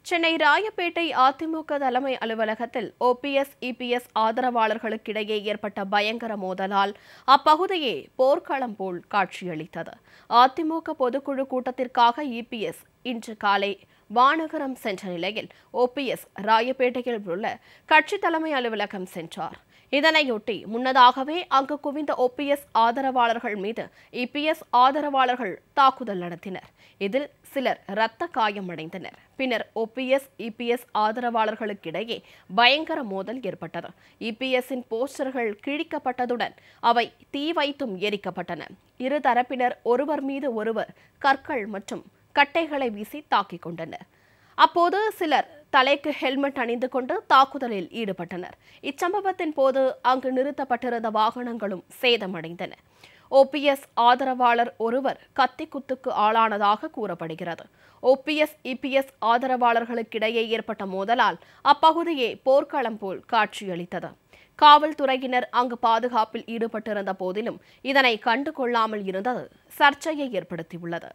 சென்னை ராயப்பேட்டை அதிமுக தலைமை அலுவலகத்தில் OPS EPS ஆதரவாளர்களுக்கிடையே ஏற்பட்ட பயங்கர மோதலால் அப்பகுதியே போர்க்களம் போல் காட்சியளித்தது அதிமுக பொதுக்குழு கூட்டத்திற்காக இபிஎஸ் இன்று காலை வானகரம் சென்ற நிலையில் ஓபிஎஸ் ராயப்பேட்டையில் உள்ள கட்சி தலைமை அலுவலகம் சென்றார் இதனையொட்டி முன்னதாகவே அங்கு குவிந்த ஓபிஎஸ் ஆதரவாளர்கள் மீது இபிஎஸ் ஆதரவாளர்கள் தாக்குதல் நடத்தினர் இதில் சிலர் இரத்த காயமடைந்தனர் பின்னர் ஓபிஎஸ் இபிஎஸ் ஆதரவாளர்களுக்கிடையே பயங்கர மோதல் ஏற்பட்டது இபிஎஸ்ஸின் போஸ்டர்கள் கிழிக்கப்பட்டதுடன் அவை தீ வைத்தும் எரிக்கப்பட்டன இரு தரப்பினர் ஒருவர் மீது ஒருவர் கற்கள் மற்றும் கட்டைகளை வீசி தாக்கிக் கொண்டனர் அப்போது சிலர் தலைக்கு ஹெல்மெட் அணிந்து கொண்டு தாக்குதலில் ஈடுபட்டனர் இச்சம்பவத்தின் போது அங்கு நிறுத்தப்பட்டிருந்த வாகனங்களும் சேதமடைந்தன ஓபிஎஸ் ஆதரவாளர் ஒருவர் கத்தி குத்துக்கு ஆளானதாக கூறப்படுகிறது ஓபிஎஸ் இபிஎஸ் ஆதரவாளர்களுக்கிடையே ஏற்பட்ட மோதலால் அப்பகுதியே போர்க்களம் போல் காட்சியளித்தது காவல்துறையினர் அங்கு பாதுகாப்பில் ஈடுபட்டிருந்த போதிலும் இதனை கண்டு கொள்ளாமல் இருந்தது சர்ச்சையை ஏற்படுத்தியுள்ளது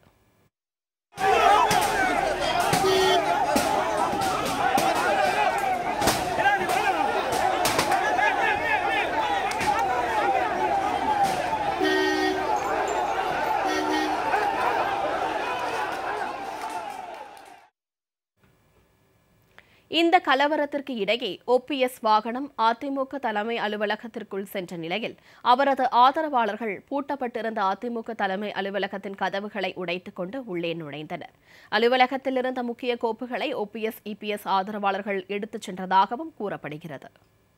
இந்த கலவரத்திற்கு இடையே ஓபிஎஸ் வாகனம் அதிமுக தலைமை அலுவலகத்திற்குள் சென்ற நிலையில் அவரது ஆதரவாளர்கள் பூட்டப்பட்டிருந்த அதிமுக தலைமை அலுவலகத்தின் கதவுகளை உடைத்துக் கொண்டு உள்ளே நுழைந்தனர் அலுவலகத்தில் இருந்த முக்கிய கோப்புகளை ஓபிஎஸ் இபிஎஸ் ஆதரவாளர்கள் எடுத்துச் சென்றதாகவும் கூறப்படுகிறது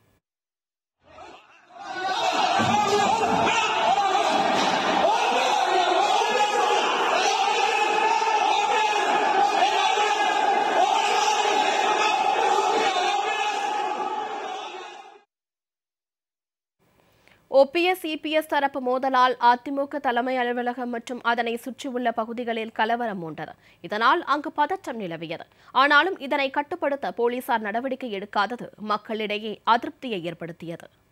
ஓபிஎஸ் இபிஎஸ் தரப்பு மோதலால் அதிமுக தலைமை அலுவலகம் மற்றும் அதனை சுற்றியுள்ள பகுதிகளில் கலவரம் மூண்டது இதனால் அங்கு பதற்றம் நிலவியது ஆனாலும் இதனை கட்டுப்படுத்த போலீசார் நடவடிக்கை எடுக்காதது மக்களிடையே அதிருப்தியை ஏற்படுத்தியது